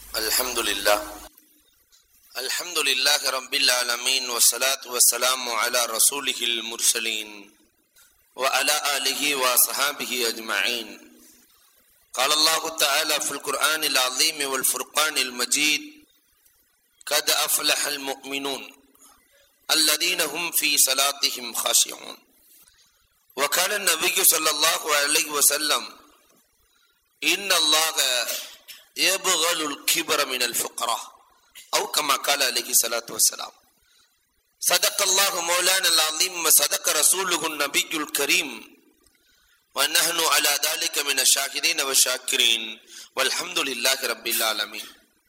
الحمد لله الحمد لله رب العالمين والصلاة والسلام على رسوله المرسلين وعلى آله وصحابه أجمعين قال الله تعالى في القرآن العظيم والفرقان المجيد قد أفلح المؤمنون الذين هم في صلاتهم خاشعون وقال النبي صلى الله عليه وسلم إن الله يبغل الكبر من الفقراء أو كما قال عليه الصلاة والسلام صدق الله مولانا العظيم وصدق رسوله النبي الكريم ونحن على ذلك من الشاهدين والشاكرين والحمد لله رب العالمين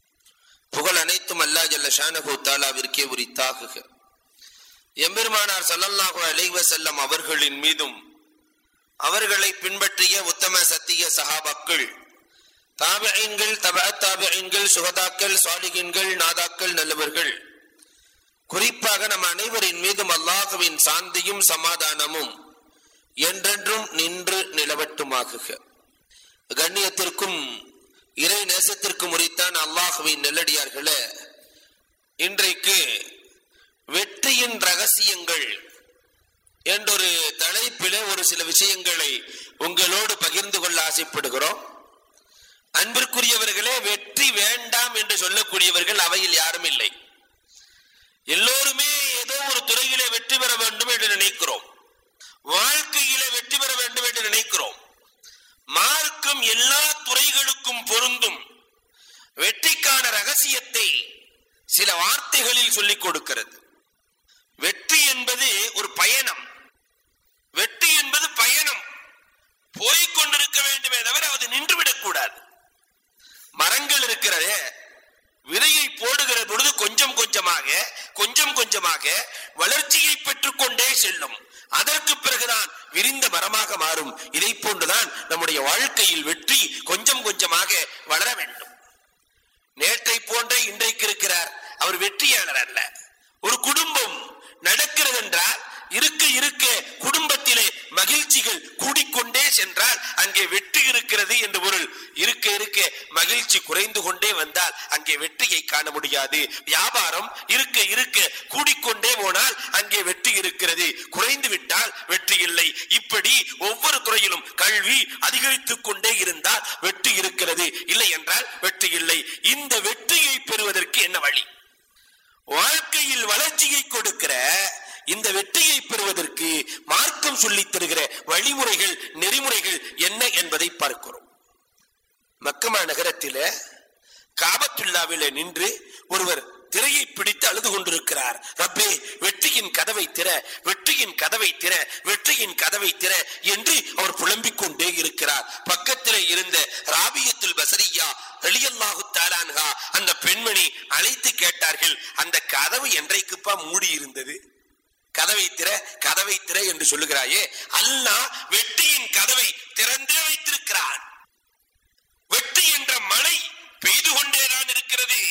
புகழ் அனைத்தும் அல்லா ஜல்ல ஷானஹு தாலாவிற்கே உரித்தாகுக எம்பெருமானார் ஸல்லல்லாஹு அலைஹி வஸல்லம் அவர்களின் மீதும் அவர்களை பின்பற்றிய உத்தம சத்திய சஹாபாக்கள் தாபியன்கள் தப தாபியன்கள் சுகதாக்கள் சாலிகின்கள் நாதாக்கள் நல்லவர்கள் குறிப்பாக நம் அனைவரின் மீதும் அல்லாஹுவின் சாந்தியும் சமாதானமும் என்றென்றும் நின்று நிலவட்டுமாகுக கண்ணியத்திற்கும் இறை நேசத்திற்கும் உரித்தான் அல்லாஹுவின் நெல்லடியார்களே இன்றைக்கு வெற்றியின் ரகசியங்கள் என்றொரு தலைப்பில ஒரு சில விஷயங்களை உங்களோடு பகிர்ந்து கொள்ள ஆசைப்படுகிறோம் அன்பிற்குரியவர்களே வெற்றி வேண்டாம் என்று சொல்லக்கூடியவர்கள் அவையில் யாரும் இல்லை எல்லோருமே ஏதோ ஒரு துறையிலே வெற்றி பெற வேண்டும் என்று நினைக்கிறோம் வாழ்க்கையிலே வெற்றி பெற வேண்டும் என்று நினைக்கிறோம் மார்க்கம் எல்லா துறைகளுக்கும் பொருந்தும் வெற்றிக்கான ரகசியத்தை சில வார்த்தைகளில் சொல்லிக் கொடுக்கிறது வெற்றி என்பது ஒரு பயணம் வெற்றி என்பது பயணம் போய்க் கொண்டிருக்க வேண்டுமே தவிர அது நின்றுவிடக் கூடாது மரங்கள் இருக்கிறதே விதையை போடுகிற பொழுது கொஞ்சம் கொஞ்சமாக கொஞ்சம் கொஞ்சமாக வளர்ச்சியை பெற்றுக் கொண்டே செல்லும் அதற்கு பிறகுதான் விரிந்த மரமாக மாறும் இதை போன்றுதான் நம்முடைய வாழ்க்கையில் வெற்றி கொஞ்சம் கொஞ்சமாக வளர வேண்டும் நேற்றை போன்ற இன்றைக்கு இருக்கிறார் அவர் வெற்றியாளர் அல்ல ஒரு குடும்பம் நடக்கிறது என்றால் இருக்க இருக்க குடும்பத்திலே மகிழ்ச்சிகள் கூடிக்கொண்டே சென்றால் அங்கே வெற்றி இருக்கிறது என்று பொருள் இருக்க இருக்க மகிழ்ச்சி குறைந்து கொண்டே வந்தால் அங்கே வெற்றியை காண முடியாது வியாபாரம் இருக்க இருக்க கூடிக்கொண்டே போனால் அங்கே வெற்றி இருக்கிறது குறைந்து விட்டால் வெற்றி இல்லை இப்படி ஒவ்வொரு துறையிலும் கல்வி அதிகரித்துக் கொண்டே இருந்தால் வெற்றி இருக்கிறது இல்லை என்றால் வெற்றி இல்லை இந்த வெற்றியை பெறுவதற்கு என்ன வழி வாழ்க்கையில் வளர்ச்சியை கொடுக்கிற இந்த வெற்றியை பெறுவதற்கு மார்க்கம் சொல்லித் தருகிற வழிமுறைகள் நெறிமுறைகள் என்ன என்பதை பார்க்கிறோம் மக்கமா நகரத்தில காபத்துல்லாவில நின்று ஒருவர் திரையை பிடித்து அழுது கொண்டிருக்கிறார் ரப்பே வெற்றியின் கதவை திற வெற்றியின் கதவை திற வெற்றியின் கதவை திற என்று அவர் புலம்பிக் கொண்டே இருக்கிறார் பக்கத்திலே இருந்த ராபியத்துல் பசரியா வெளியல்லாஹு தாலான்ஹா அந்த பெண்மணி அழைத்து கேட்டார்கள் அந்த கதவு என்றைக்குப்பா மூடி இருந்தது கதவை திற கதவை திற என்று சொல்லுகிறாயே அல்லாஹ் வெற்றியின் கதவை திறந்தே வைத்திருக்கிறான் வெற்றி என்ற மழை பெய்து கொண்டேதான் இருக்கிறது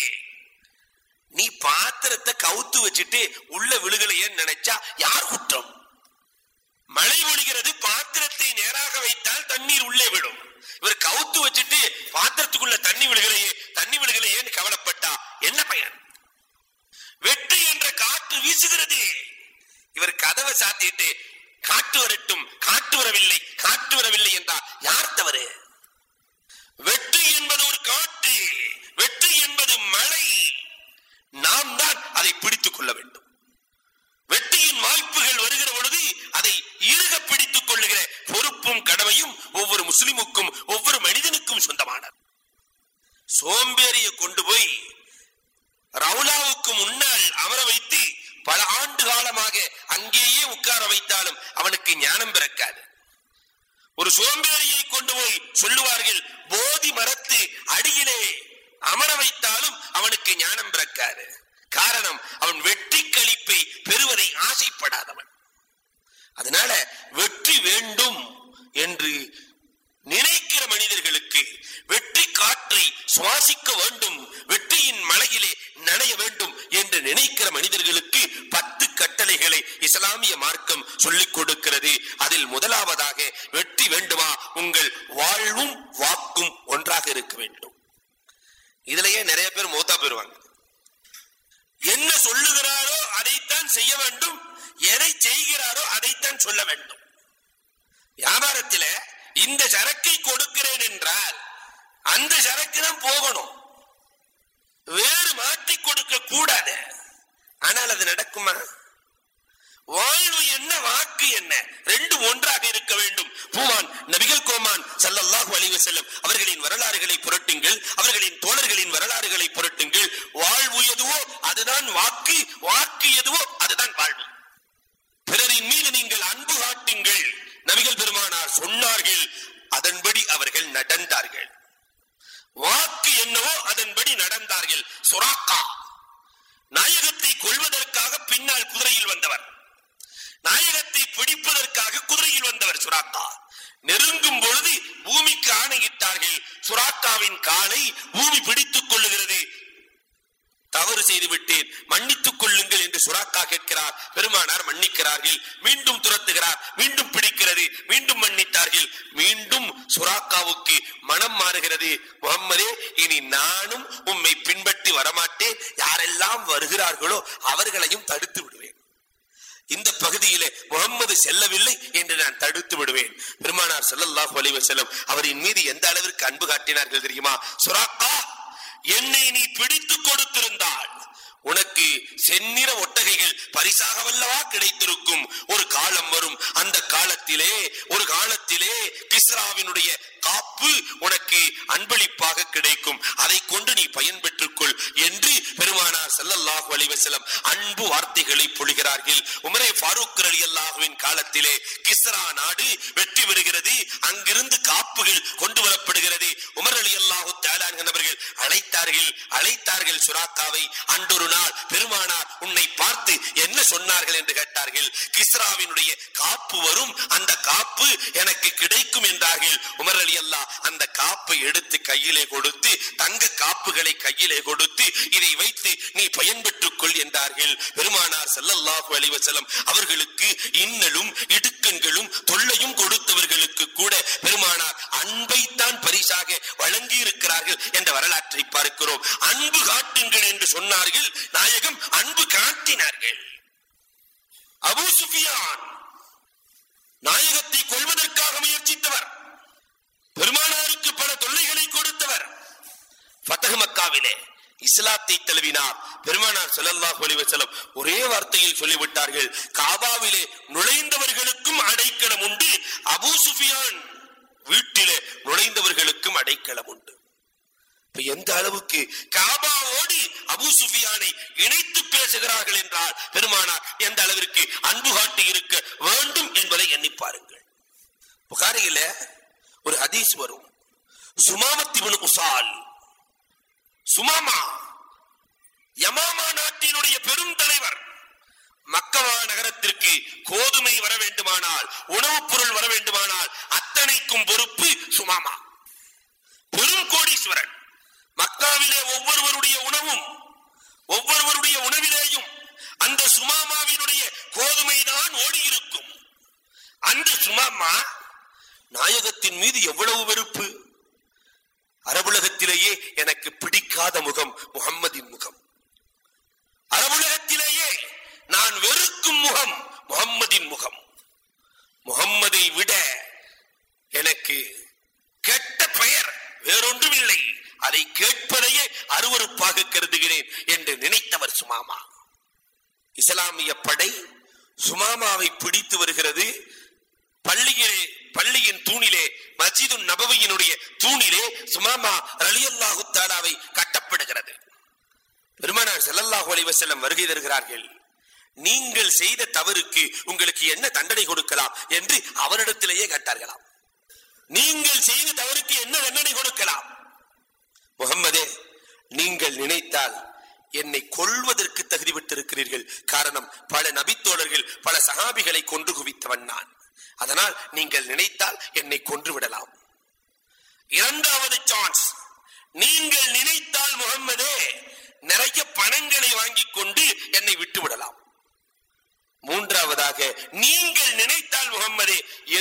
நீ பாத்திரத்தை கவுத்து வச்சுட்டு உள்ள விழுகலையேன்னு நினைச்சா யார் குற்றம் மழை பொழிகிறது பாத்திரத்தை நேராக வைத்தால் தண்ணீர் உள்ளே விடும் இவர் கவுத்து வச்சுட்டு பாத்திரத்துக்குள்ள தண்ணி விழுகலையே தண்ணி விழுகலையேன்னு கவலைப்பட்டா என்ன பயன் வெற்றி என்ற காற்று வீசுகிறது இவர் கதவை சாத்திட்டு காட்டு வரட்டும் காட்டு வரவில்லை காட்டு வரவில்லை என்றால் யார் தவறு வெற்றி என்பது ஒரு காட்டு வெற்றி என்பது மழை நாம் தான் அதை பிடித்துக் கொள்ள வேண்டும் வெற்றியின் வாய்ப்புகள் வருகிற பொழுது அதை இறுக பிடித்துக் கொள்ளுகிற பொறுப்பும் கடமையும் ஒவ்வொரு முஸ்லிமுக்கும் ஒவ்வொரு மனிதனுக்கும் சொந்தமானது சோம்பேறியை கொண்டு போய் ரவுலாவுக்கு முன்னால் அமர வைத்து பல ஆண்டு காலமாக அங்கேயே உட்கார வைத்தாலும் அவனுக்கு ஞானம் பிறக்காது ஒரு சோம்பேறியை கொண்டு போய் சொல்லுவார்கள் போதி மரத்து அடியிலே அமர வைத்தாலும் அவனுக்கு ஞானம் பிறக்காது காரணம் அவன் வெற்றி கழிப்பை பெறுவதை ஆசைப்படாதவன் அதனால வெற்றி வேண்டும் என்று நினைக்கிற மனிதர்களுக்கு வெற்றி காற்றை சுவாசிக்க வேண்டும் வெற்றியின் மலையிலே நனைய வேண்டும் என்று நினைக்கிற மனிதர்களுக்கு பத்து கட்டளைகளை இஸ்லாமிய மார்க்கம் சொல்லிக் கொடுக்கிறது அதில் முதலாவதாக வெற்றி வேண்டுமா உங்கள் வாழ்வும் வாக்கும் ஒன்றாக இருக்க வேண்டும் இதுலயே நிறைய பேர் மூத்தா போயிருவாங்க என்ன சொல்லுகிறாரோ அதைத்தான் செய்ய வேண்டும் எதை செய்கிறாரோ அதைத்தான் சொல்ல வேண்டும் வியாபாரத்தில இந்த சரக்கை கொடுக்கிறேன் என்றால் அந்த சரக்கு தான் போகணும் வேறு மாற்றி கொடுக்க கூடாது ஆனால் அது நடக்குமா வாழ்வு என்ன வாக்கு என்ன ரெண்டு ஒன்றாக இருக்க வேண்டும் பூவான் நபிகள் கோமான் சல்லல்லாஹு அலைஹி வஸல்லம் அவர்களின் வரலாறுகளை புரட்டுங்கள் அவர்களின் தோழர்களின் வரலாறுகளை புரட்டுங்கள் வாழ்வு எதுவோ அதுதான் வாக்கு வாக்கு எதுவோ அதுதான் வாழ்வு பிறரின் மீது நீங்கள் அன்பு காட்டுங்கள் நபிகள் பெருமானார் சொன்னார்கள் அதன்படி அவர்கள் நடந்தார்கள் வாக்கு என்னவோ அதன்படி நடந்தார்கள் சுராக்கா நாயகத்தை கொள்வதற்காக பின்னால் குதிரையில் வந்தவர் நாயகத்தை பிடிப்பதற்காக குதிரையில் வந்தவர் சுராக்கா நெருங்கும் பொழுது பூமிக்கு ஆணையிட்டார்கள் சுராக்காவின் காலை பூமி பிடித்துக் கொள்ளுகிறது தவறு செய்து விட்டேன் மன்னித்துக் கொள்ளுங்கள் என்று சுராக்கா கேட்கிறார் பெருமானார் மன்னிக்கிறார்கள் மீண்டும் துரத்துகிறார் மீண்டும் பிடிக்கிறது மீண்டும் மன்னித்தார்கள் மீண்டும் சுராக்காவுக்கு மனம் மாறுகிறது முகம்மதே இனி நானும் உம்மை பின்பற்றி வரமாட்டேன் யாரெல்லாம் வருகிறார்களோ அவர்களையும் தடுத்து விடுவேன் இந்த பகுதியிலே முகம்மது செல்லவில்லை என்று நான் தடுத்து விடுவேன் பெருமானார் ஸல்லல்லாஹு அலைஹி வஸல்லம் அவரின் மீது எந்த அளவிற்கு அன்பு காட்டினார்கள் தெரியுமா சுராக்கா என்னை நீ பிடித்து கொடுத்திருந்தால் உனக்கு செந்நிற ஒட்டகைகள் பரிசாக வல்லவா கிடைத்திருக்கும் ஒரு காலம் வரும் அந்த காலத்திலே ஒரு காலத்திலே கிஸ்ராவினுடைய காப்பு உனக்கு அன்பளிப்பாக கிடைக்கும் அதை கொண்டு நீ பயன்பெற்றுக் கொள் என்று பெருமானார் ஸல்லல்லாஹு அலைஹி வஸல்லம் அன்பு வார்த்தைகளை பொழிகிறார்கள் உமரே ஃபாரூக் ரலியல்லாஹுவின் காலத்திலே கிஸ்ரா நாடு வெற்றி பெறுகிறது அங்கிருந்து காப்புகள் கொண்டு வரப்படுகிறது உமர் ரலியல்லாஹு தஆலா என்பவர்கள் அழைத்தார்கள் அழைத்தார்கள் சுராக்காவை அன்றொரு நாள் பெருமானார் உன்னை பார்த்து என்ன சொன்னார்கள் என்று கேட்டார்கள் கிஸ்ராவினுடைய காப்பு வரும் அந்த காப்பு எனக்கு கிடைக்கும் என்றார்கள் உமர் அலி அல்லா அந்த காப்பை எடுத்து கையிலே கொடுத்து தங்க காப்புகளை கையிலே கொடுத்து இதை வைத்து நீ பயன்பெற்றுக் கொள் என்றார்கள் பெருமானார் ஸல்லல்லாஹு அலைஹி வஸல்லம் அவர்களுக்கு இன்னலும் இடுக்கண்களும் தொல்லையும் கொடுத்தவர்களுக்கு கூட பெருமானார் அன்பைத்தான் பரிசாக வழங்கி இருக்கிறார்கள் என்ற வரலாற்றை பார்க்கிறோம் அன்பு காட்டுங்கள் என்று சொன்னார்கள் நாயகம் அன்பு காட்டினார்கள் அபூ சுஃபியான் நாயகத்தை கொள்வதற்காக முயற்சித்தவர் பெருமானாருக்கு பல தொல்லைகளை கொடுத்தவர் ஃபத்தஹ் மக்காவிலே இஸ்லாத்தை தழுவினார் பெருமானார் ஸல்லல்லாஹு அலைஹி வஸல்லம் ஒரே வார்த்தையில் சொல்லிவிட்டார்கள் காபாவிலே நுழைந்தவர்களுக்கும் அடைக்கலம் உண்டு அபூ சுஃபியான் வீட்டிலே நுழைந்தவர்களுக்கும் அடைக்கலம் உண்டு இப்ப எந்த அளவுக்கு காபாவோடு அபூ சுஃபியானை இணைத்து பேசுகிறார்கள் என்றால் பெருமானார் எந்த அளவிற்கு அன்பு காட்டி இருக்க வேண்டும் என்பதை எண்ணி பாருங்கள் புகாரியில ஒரு ஹதீஸ் வரும் சுமாமத்திபுன் உசால் சுமாமா யமாமா நாட்டினுடைய பெரும் தலைவர் மக்கவா நகரத்திற்கு கோதுமை வர வேண்டுமானால் உணவுப் பொருள் வர வேண்டுமானால் அத்தனைக்கும் பொறுப்பு சுமாமா பெரும் கோடீஸ்வரன் மக்காவிலே ஒவ்வொருவருடைய உணவும் ஒவ்வொருவருடைய உணவிலேயும் அந்த சுமாமாவினுடைய கோதுமை தான் ஓடியிருக்கும் அந்த சுமாமா நாயகத்தின் மீது எவ்வளவு வெறுப்பு அரபுலகத்திலேயே எனக்கு பிடிக்காத முகம் முகம்மதின் முகம் அரபுலகத்திலேயே நான் வெறுக்கும் முகம் முகம்மதின் முகம் முகம்மதை விட எனக்கு கெட்ட பெயர் வேறொன்றும் இல்லை அதை கேட்பதையே அருவருப்பாக கருதுகிறேன் என்று நினைத்தவர் சுமாமா இஸ்லாமிய படை சுமாமாவை பிடித்து வருகிறது பள்ளியிலே பள்ளியின் தூணிலே மஜிது நபவியினுடைய தூணிலே சுமாமா ரலியல்லாஹு தாலாவை கட்டப்படுகிறது பெருமானார் ஸல்லல்லாஹு அலைஹி வஸல்லம் வருகை தருகிறார்கள் நீங்கள் செய்த தவறுக்கு உங்களுக்கு என்ன தண்டனை கொடுக்கலாம் என்று அவரிடத்திலேயே கேட்டார்களாம் நீங்கள் செய்த தவறுக்கு என்ன தண்டனை கொடுக்கலாம் முகம்மதே நீங்கள் நினைத்தால் என்னை கொல்வதற்கு தகுதி பெற்றிருக்கிறீர்கள் காரணம் பல நபித்தோழர்கள் பல சகாபிகளை கொன்று குவித்தவன் நான் அதனால் நீங்கள் நினைத்தால் என்னை கொன்று விடலாம் இரண்டாவது சான்ஸ் நீங்கள் நினைத்தால் முகம்மதே நிறைய பணங்களை வாங்கிக் கொண்டு என்னை விட்டு விடலாம் மூன்றாவதாக நீங்கள் நினைத்தால் முகம்மதே